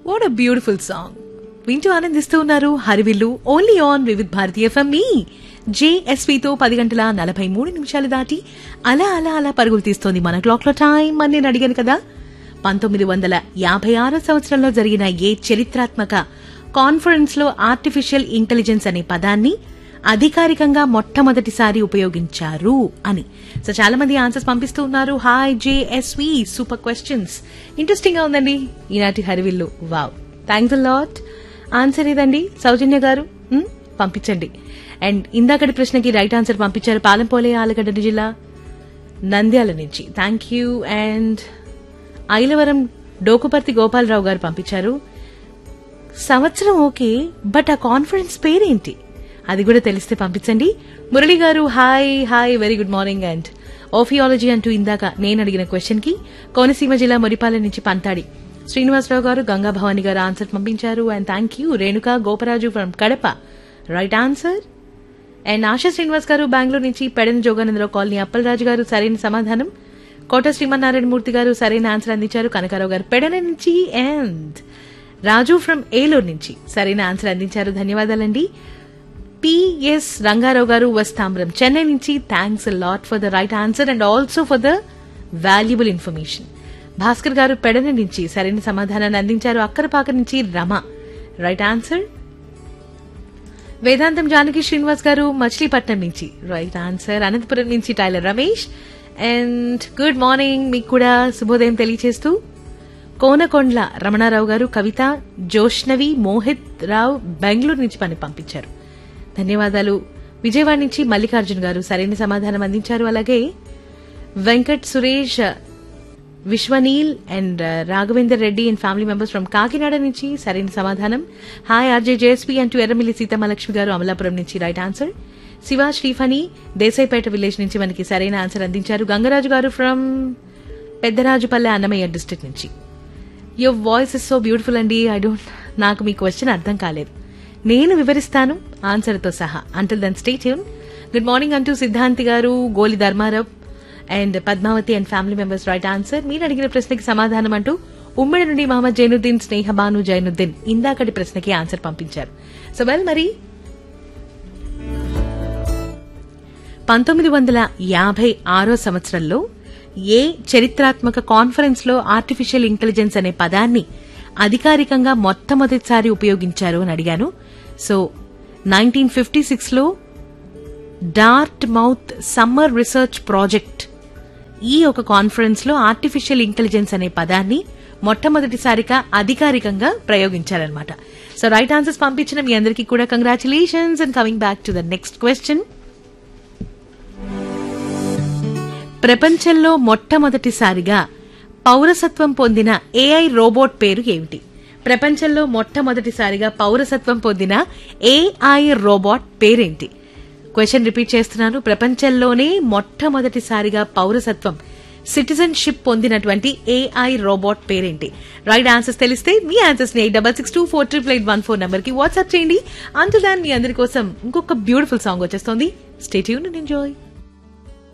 what a beautiful song వింటూ ఆనందిస్తూ ఉన్నారు Harivillu only on Vividh Bharatiya FM మీ జేఎస్వితో పది గంటల నలభై మూడు నిమిషాలు దాటి అలా అలా అలా పరుగులు తీస్తోంది మన క్లాక్ లో టైం అని నేను అడిగాను కదా పంతొమ్మిది వందల యాభై ఆరో సంవత్సరంలో జరిగిన ఏ చరిత్రాత్మక కాన్ఫరెన్స్ లో ఆర్టిఫిషియల్ ఇంటెలిజెన్స్ అనే పదాన్ని అధికారికంగా మొట్టమొదటిసారి ఉపయోగించారు అని సో చాలా మంది ఆన్సర్స్ పంపిస్తూ ఉన్నారు hi JSV super questions interesting గా ఉందండి ఈనాటి Harivillu wow thanks a lot answer ఏదండి సౌజన్య గారు మ్, పంపించండి అండ్ ఇందాకటి ప్రశ్నకి రైట్ ఆన్సర్ పంపించారు పాలంపోలే ఆలగడ్డ జిల్లా నంద్యాల నుంచి thank you and Ailavaram Dokuparthi Gopalarao గారు పంపించారు సంవత్సరం ఓకే బట్ ఆ కాన్ఫరెన్స్ పేరేంటి అది కూడా తెలిస్తే పంపించండి మురళి గారు hi hi very good morning and ophiology అంటూ ఇందాక నేను అడిగిన క్వశ్చన్ కి కోనసీమ జిల్లా మురిపాలెం నుంచి పంతాడి శ్రీనివాసరావు గారు గంగా భవాని గారు ఆన్సర్ పంపించారు and thank you Renuka Goparaju from Kadapa right answer and Asha Srinivas గారు బెంగళూరు నుంచి పెడన జోగానందరావు కాలనీ అప్పలరాజు గారు సరైన సమాధానం కోట శ్రీమన్నారాయణ మూర్తి గారు సరైన ఆన్సర్ అందించారు కనకారావు గారు పెడన నుంచి అండ్ రాజు ఫ్రమ్ ఏలూరు నుంచి సరైన ఆన్సర్ అందించారు ధన్యవాదాలండి పిఎస్ రంగారావు గారు వస్తాంబ్రం చెన్నై నుంచి thanks lot for the right answer and also for the valuable information Bhaskar గారు పెడన నుంచి సరైన సమాధానాన్ని అందించారు అక్కరపాక నుంచి రమ రైట్ ఆన్సర్ వేదాంతం జానకి శ్రీనివాస్ గారు మచిలీపట్నం నుంచి రైట్ ఆన్సర్ అనంతపురం నుంచి tailor Ramesh and good morning మీకు కూడా శుభోదయం తెలియజేస్తూ కోనకొండ్ల రమణారావు గారు కవిత జోష్నవి మోహిత్ రావు బెంగళూరు నుంచి పని పంపించారు ధన్యవాదాలు విజయవాడ నుంచి మల్లికార్జున్ గారు సరైన సమాధానం అందించారు అలాగే Venkat Suresh Vishwaneel and Raghavender Reddy and family members from Kakinada నుంచి సరైన సమాధానం హాయ్ ఆర్జే జేఎస్పీ అంటూ ఎర్రమిల్లి సీతమ్మలక్ష్మి గారు అమలాపురం నుంచి right answer Shiva Sriphani Desaipeta village నుంచి మనకి సరైన ఆన్సర్ అందించారు గంగరాజు గారు ఫ్రమ్ పెద్దరాజుపల్లె అన్నమయ్య డిస్ట్రిక్ట్ నుంచి your voice is so beautiful అండి ఐ డోంట్ నాకు మీ క్వశ్చన్ అర్థం కాలేదు నేను వివరిస్తాను ఆన్సర్తో సహా until then stay tuned good morning అంటూ సిద్ధాంతి గారు Goli Dharmarao and Padmavathi and family members right answer మీరు అడిగిన ప్రశ్నకి సమాధానం అంటూ ఉమ్మడి నుండి మహమ్మద్ జైనుద్దీన్ స్నేహబాను జైనుద్దీన్ ఇందాకటి ప్రశ్నకి ఆన్సర్ పంపించారు సో వెల్ మరి పంతొమ్మిది వందల యాభై ఆరో సంవత్సరంలో ఏ చరిత్రాత్మక కాన్ఫరెన్స్ లో ఆర్టిఫిషియల్ ఇంటెలిజెన్స్ అనే పదాన్ని అధికారికంగా మొట్టమొదటిసారి ఉపయోగించారు అని అడిగాను సో నైన్టీన్ ఫిఫ్టీ సిక్స్ లో Dartmouth summer research project ఈ ఒక కాన్ఫరెన్స్ లో ఆర్టిఫిషియల్ ఇంటెలిజెన్స్ అనే పదాన్ని మొట్టమొదటిసారిగా అధికారికంగా ప్రయోగించారనమాట సో రైట్ ఆన్సర్స్ పంపించిన మీ అందరికీ కూడా congratulations and coming back to the next question ప్రపంచంలో మొట్టమొదటిసారిగా పౌరసత్వం పొందిన ఏఐ రోబోట్ పేరు ఏమిటి ప్రపంచంలో మొట్టమొదటిసారిగా పౌరసత్వం పొందిన ఏఐ రోబోట్ పేరేంటి క్వశ్చన్ రిపీట్ చేస్తున్నాను ప్రపంచంలోనే మొట్టమొదటిసారిగా పౌరసత్వం సిటిజన్షిప్ పొందినటువంటి ఏఐ రోబోట్ పేరేంటి రైట్ ఆన్సర్స్ తెలిస్తే మీ ఆన్సర్స్ ని eight double six two four triple eight one four number కి వాట్సాప్ చేయండి అంతదాన్ని మీ అందరి కోసం ఇంకొక బ్యూటిఫుల్ సాంగ్ వచ్చేస్తోంది స్టేట్యూన్ అండ్ ఎంజాయ్